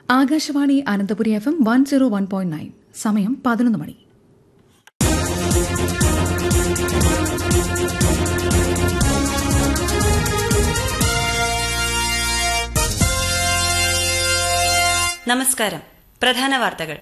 Akashvani Ananthapuri F M one zero one point nine സമയം പതിനൊന്ന് മണി നമസ്കാരം പ്രധാന വാർത്തകൾ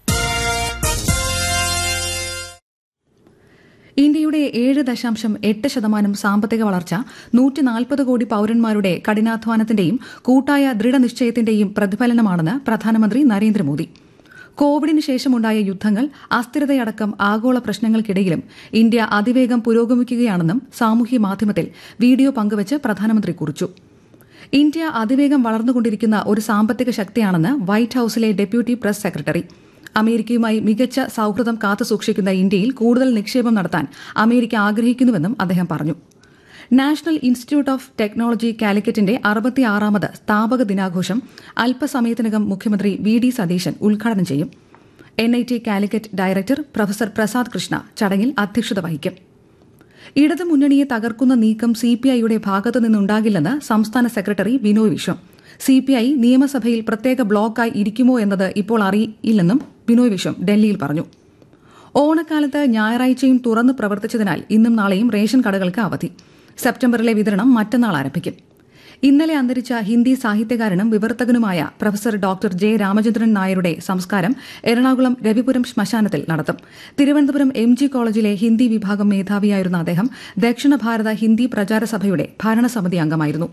ഇന്ത്യയുടെ ഏഴ് ദശാംശം എട്ട് ശതമാനം സാമ്പത്തിക വളർച്ച നൂറ്റി നാൽപ്പത് കോടി പൌരന്മാരുടെ കഠിനാധ്വാനത്തിന്റെയും കൂട്ടായ ദൃഢനിശ്ചയത്തിന്റെയും പ്രതിഫലനമാണെന്ന് പ്രധാനമന്ത്രി നരേന്ദ്രമോദി കോവിഡിന് ശേഷമുണ്ടായ യുദ്ധങ്ങൾ അസ്ഥിരതയടക്കം ആഗോള പ്രശ്നങ്ങൾക്കിടയിലും ഇന്ത്യ അതിവേഗം പുരോഗമിക്കുകയാണെന്നും സാമൂഹ്യ മാധ്യമത്തിൽ വീഡിയോ പങ്കുവച്ച് പ്രധാനമന്ത്രി കുറിച്ചു ഇന്ത്യ അതിവേഗം വളർന്നുകൊണ്ടിരിക്കുന്ന ഒരു സാമ്പത്തിക ശക്തിയാണെന്ന് വൈറ്റ് ഹൌസിലെ ഡെപ്യൂട്ടി പ്രസ് സെക്രട്ടറി അമേരിക്കയുമായി മികച്ച സൌഹൃദം കാത്തുസൂക്ഷിക്കുന്ന ഇന്ത്യയിൽ കൂടുതൽ നിക്ഷേപം നടത്താൻ അമേരിക്ക ആഗ്രഹിക്കുന്നുവെന്നും അദ്ദേഹം പറഞ്ഞു നാഷണൽ ഇൻസ്റ്റിറ്റ്യൂട്ട് ഓഫ് ടെക്നോളജി കാലിക്കറ്റിന്റെ അറുപത്തിയാറാമത് സ്ഥാപക ദിനാഘോഷം അല്പസമയത്തിനകം മുഖ്യമന്ത്രി വി ഡി സതീശൻ ഉദ്ഘാടനം ചെയ്യും N I T Calicut director professor Prasad Krishna ചടങ്ങിൽ അധ്യക്ഷത വഹിക്കും ഇടതുമുന്നണിയെ തകർക്കുന്ന നീക്കം സിപിഐയുടെ ഭാഗത്തു നിന്നുണ്ടാകില്ലെന്ന് സംസ്ഥാന സെക്രട്ടറി ബിനോയ് വിശ്വം സിപിഐ നിയമസഭയിൽ പ്രത്യേക ബ്ലോക്കായി ഇരിക്കുമോ എന്നത് ഇപ്പോൾ അറിയില്ലെന്നും ബിനോയ് വിശ്വം ഡൽഹിയിൽ പറഞ്ഞു ഓണക്കാലത്ത് ഞായറാഴ്ചയും തുറന്ന് പ്രവർത്തിച്ചതിനാൽ ഇന്നും നാളെയും റേഷൻ കടകൾക്ക് അവധി സെപ്റ്റംബറിലെ വിതരണം മറ്റന്നാൾ ആരംഭിക്കും ഇന്നലെ അന്തരിച്ച ഹിന്ദി സാഹിത്യകാരനും വിവർത്തകനുമായ പ്രൊഫസർ ഡോക്ടർ ജെ രാമചന്ദ്രൻ നായരുടെ സംസ്കാരം എറണാകുളം രവിപുരം ശ്മശാനത്തിൽ നടത്തും തിരുവനന്തപുരം എം ജി കോളേജിലെ ഹിന്ദി വിഭാഗം മേധാവിയായിരുന്ന അദ്ദേഹം ദക്ഷിണ ഭാരത ഹിന്ദി പ്രചാര സഭയുടെ ഭരണസമിതി അംഗമായിരുന്നു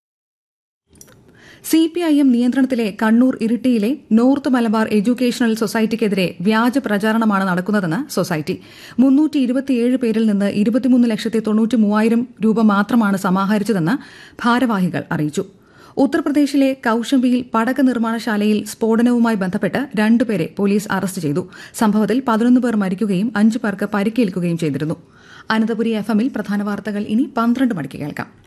സിപിഐഎം നിയന്ത്രണത്തിലെ കണ്ണൂർ ഇരിട്ടിയിലെ നോർത്ത് മലബാർ എഡ്യൂക്കേഷണൽ സൊസൈറ്റിക്കെതിരെ വ്യാജ പ്രചാരണമാണ് നടക്കുന്നതെന്ന് സൊസൈറ്റി മുന്നൂറ്റി ഇരുപത്തിയേഴ് പേരിൽ നിന്ന് ഇരുപത്തിമൂന്ന് ലക്ഷത്തി തൊണ്ണൂറ്റി മൂവായിരം രൂപ മാത്രമാണ് സമാഹരിച്ചതെന്ന് ഭാരവാഹികൾ അറിയിച്ചു ഉത്തർപ്രദേശിലെ കൌശംബിയിൽ പടക നിർമ്മാണശാലയിൽ സ്ഫോടനവുമായി ബന്ധപ്പെട്ട് രണ്ടുപേരെ പോലീസ് അറസ്റ്റ് ചെയ്തു സംഭവത്തിൽ പതിനൊന്ന് പേർ മരിക്കുകയും അഞ്ചു പേർക്ക് പരിക്കേൽക്കുകയും ചെയ്തിരുന്നു അനന്തപുരി എഫ് എമ്മിൽ പ്രധാന വാർത്തകൾ ഇനി പന്ത്രണ്ട് മണിക്ക് കേൾക്കാം